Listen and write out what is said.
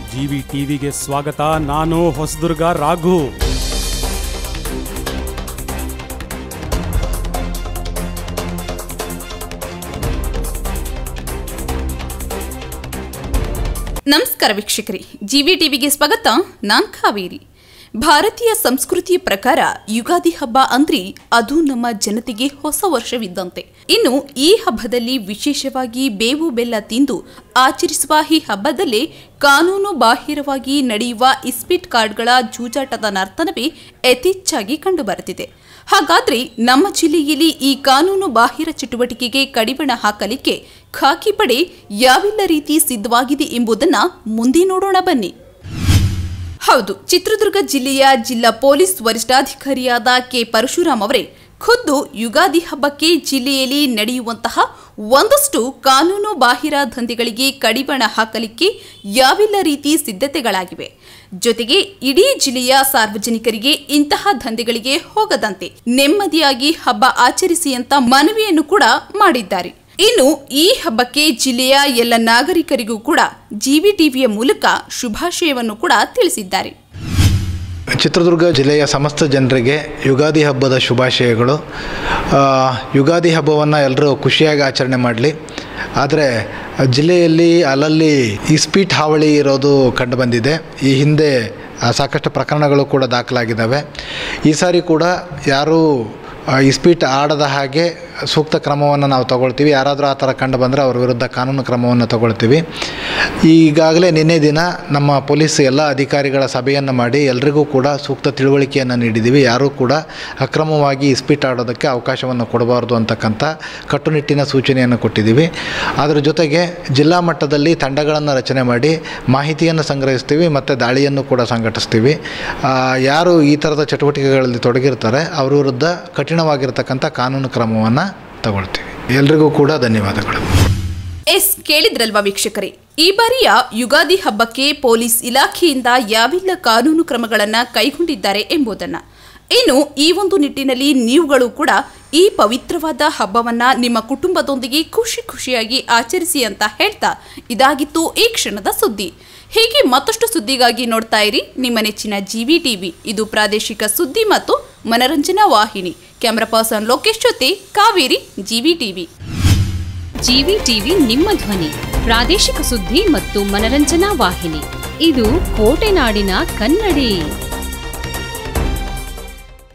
GV ಟಿವಿಗೆ ಸ್ವಾಗತ ನಾನು ಹೊಸದುರ್ಗ ರಾಘು ನಮಸ್ಕಾರ ವೀಕ್ಷಕರೇ ಜಿವಿ ಟಿವಿಗೆ ಸ್ವಾಗತ ನಾನ್ ಕಾವೇರಿ ಭಾರತೀಯ ಸಂಸ್ಕೃತಿಯ ಪ್ರಕಾರ ಯುಗಾದಿ ಹಬ್ಬ ಅಂದ್ರೆ ಅದು ನಮ್ಮ ಜನತೆಗೆ ಹೊಸ ವರ್ಷವಿದ್ದಂತೆ ಇನ್ನು ಈ ಹಬ್ಬದಲ್ಲಿ ವಿಶೇಷವಾಗಿ ಬೇವು ಬೆಲ್ಲ ತಿಂದು ಆಚರಿಸುವ ಈ ಹಬ್ಬದಲ್ಲೇ ಕಾನೂನು ಬಾಹಿರವಾಗಿ ನಡೆಯುವ ಇಸ್ಪಿಟ್ ಕಾರ್ಡ್ಗಳ ಜೂಜಾಟದ ನರ್ತನವೇ ಯಥೇಚ್ಛಾಗಿ ಕಂಡುಬರುತ್ತಿದೆ ಹಾಗಾದ್ರೆ ನಮ್ಮ ಜಿಲ್ಲೆಯಲ್ಲಿ ಈ ಕಾನೂನು ಬಾಹಿರ ಚಟುವಟಿಕೆಗೆ ಕಡಿವಾಣ ಹಾಕಲಿಕ್ಕೆ ಖಾಕಿ ಪಡೆ ಯಾವೆಲ್ಲ ರೀತಿ ಸಿದ್ಧವಾಗಿದೆ ಎಂಬುದನ್ನ ಮುಂದೆ ನೋಡೋಣ ಬನ್ನಿ ಹೌದು ಚಿತ್ರದುರ್ಗ ಜಿಲ್ಲೆಯ ಜಿಲ್ಲಾ ಪೊಲೀಸ್ ವರಿಷ್ಠಾಧಿಕಾರಿಯಾದ ಕೆ ಪರಶುರಾಮ್ ಅವರೇ ಖುದ್ದು ಯುಗಾದಿ ಹಬ್ಬಕ್ಕೆ ಜಿಲ್ಲೆಯಲ್ಲಿ ನಡೆಯುವಂತಹ ಒಂದಷ್ಟು ಕಾನೂನು ಬಾಹಿರ ದಂಧೆಗಳಿಗೆ ಕಡಿವಾಣ ಹಾಕಲಿಕ್ಕೆ ಯಾವೆಲ್ಲ ರೀತಿ ಸಿದ್ಧತೆಗಳಾಗಿವೆ ಜೊತೆಗೆ ಇಡೀ ಜಿಲ್ಲೆಯ ಸಾರ್ವಜನಿಕರಿಗೆ ಇಂತಹ ದಂಧೆಗಳಿಗೆ ಹೋಗದಂತೆ ನೆಮ್ಮದಿಯಾಗಿ ಹಬ್ಬ ಆಚರಿಸಿ ಅಂತ ಮನವಿಯನ್ನು ಕೂಡ ಮಾಡಿದ್ದಾರೆ ಇನ್ನು ಈ ಹಬ್ಬಕ್ಕೆ ಜಿಲ್ಲೆಯ ಎಲ್ಲ ನಾಗರಿಕರಿಗೂ ಕೂಡ ಜಿವಿ ಟಿವಿಯ ಮೂಲಕ ಶುಭಾಶಯವನ್ನು ಕೂಡ ತಿಳಿಸಿದ್ದಾರೆ ಚಿತ್ರದುರ್ಗ ಜಿಲ್ಲೆಯ ಸಮಸ್ತ ಜನರಿಗೆ ಯುಗಾದಿ ಹಬ್ಬದ ಶುಭಾಶಯಗಳು ಆ, ಯುಗಾದಿ ಹಬ್ಬವನ್ನು ಎಲ್ಲರೂ ಖುಷಿಯಾಗಿ ಆಚರಣೆ ಮಾಡಲಿ ಆದರೆ ಜಿಲ್ಲೆಯಲ್ಲಿ ಅಲ್ಲಲ್ಲಿ ಇಸ್ಪೀಟ್ ಹಾವಳಿ ಇರೋದು ಕಂಡುಬಂದಿದೆ ಈ ಹಿಂದೆ ಆ, ಸಾಕಷ್ಟು ಪ್ರಕರಣಗಳು ಕೂಡ ದಾಖಲಾಗಿದ್ದಾವೆ ಈ ಸಾರಿ ಕೂಡ ಯಾರೂ ಆ, ಇಸ್ಪೀಟ್ ಆಡದ ಹಾಗೆ ಸೂಕ್ತ ಕ್ರಮವನ್ನು ನಾವು ತಗೊಳ್ತೀವಿ ಯಾರಾದರೂ ಆ ಥರ ಕಂಡು ಬಂದರೆ ಅವ್ರ ವಿರುದ್ಧ ಕಾನೂನು ಕ್ರಮವನ್ನು ತಗೊಳ್ತೀವಿ ಈಗಾಗಲೇ ನಿನ್ನೆ ದಿನ ನಮ್ಮ ಪೊಲೀಸ್ ಎಲ್ಲ ಅಧಿಕಾರಿಗಳ ಸಭೆಯನ್ನು ಮಾಡಿ ಎಲ್ರಿಗೂ ಕೂಡ ಸೂಕ್ತ ತಿಳುವಳಿಕೆಯನ್ನು ನೀಡಿದ್ದೀವಿ ಯಾರೂ ಕೂಡ ಅಕ್ರಮವಾಗಿ ಇಸ್ಪೀಟ್ ಆಡೋದಕ್ಕೆ ಅವಕಾಶವನ್ನು ಕೊಡಬಾರ್ದು ಅಂತಕ್ಕಂಥ ಕಟ್ಟುನಿಟ್ಟಿನ ಸೂಚನೆಯನ್ನು ಕೊಟ್ಟಿದ್ದೀವಿ ಅದರ ಜೊತೆಗೆ ಜಿಲ್ಲಾ ಮಟ್ಟದಲ್ಲಿ ತಂಡಗಳನ್ನು ರಚನೆ ಮಾಡಿ ಮಾಹಿತಿಯನ್ನು ಸಂಗ್ರಹಿಸ್ತೀವಿ ಮತ್ತು ದಾಳಿಯನ್ನು ಕೂಡ ಸಂಘಟಿಸ್ತೀವಿ ಆ, ಯಾರು ಈ ಥರದ ಚಟುವಟಿಕೆಗಳಲ್ಲಿ ತೊಡಗಿರ್ತಾರೆ ಅವ್ರ ವಿರುದ್ಧ ಕಠಿಣವಾಗಿರ್ತಕ್ಕಂಥ ಕಾನೂನು ಕ್ರಮವನ್ನು ತಗೊಳ್ತೀವಿ ಎಲ್ರಿಗೂ ಕೂಡ ಧನ್ಯವಾದಗಳು ಎಸ್ ಕೇಳಿದ್ರಲ್ವಾ ವೀಕ್ಷಕರೇ ಈ ಬಾರಿಯ ಯುಗಾದಿ ಹಬ್ಬಕ್ಕೆ ಪೊಲೀಸ್ ಇಲಾಖೆಯಿಂದ ಯಾವೆಲ್ಲ ಕಾನೂನು ಕ್ರಮಗಳನ್ನ ಕೈಗೊಂಡಿದ್ದಾರೆ ಎಂಬುದನ್ನ ಇನ್ನು ಈ ಒಂದು ನಿಟ್ಟಿನಲ್ಲಿ ನೀವುಗಳು ಕೂಡ ಈ ಪವಿತ್ರವಾದ ಹಬ್ಬವನ್ನ ನಿಮ್ಮ ಕುಟುಂಬದೊಂದಿಗೆ ಖುಷಿ ಖುಷಿಯಾಗಿ ಆಚರಿಸಿ ಅಂತ ಹೇಳ್ತಾ ಇದಾಗಿತ್ತು ಈ ಕ್ಷಣದ ಸುದ್ದಿ ಹೀಗೆ ಮತ್ತಷ್ಟು ಸುದ್ದಿಗಾಗಿ ನೋಡ್ತಾ ಇರಿ ನಿಮ್ಮ ನೆಚ್ಚಿನ ಜಿವಿ ಟಿವಿ ಇದು ಪ್ರಾದೇಶಿಕ ಸುದ್ದಿ ಮತ್ತು ಮನರಂಜನಾ ವಾಹಿನಿ ಕ್ಯಾಮರಾ ಪರ್ಸನ್ ಲೋಕೇಶ್ ಜೊತೆ Kaveri GV TV GV TV ನಿಮ್ಮ ಧ್ವನಿ ಪ್ರಾದೇಶಿಕ ಸುದ್ದಿ ಮತ್ತು ಮನರಂಜನಾ ವಾಹಿನಿ ಇದು ಕೋಟೆನಾಡಿನ ಕನ್ನಡಿ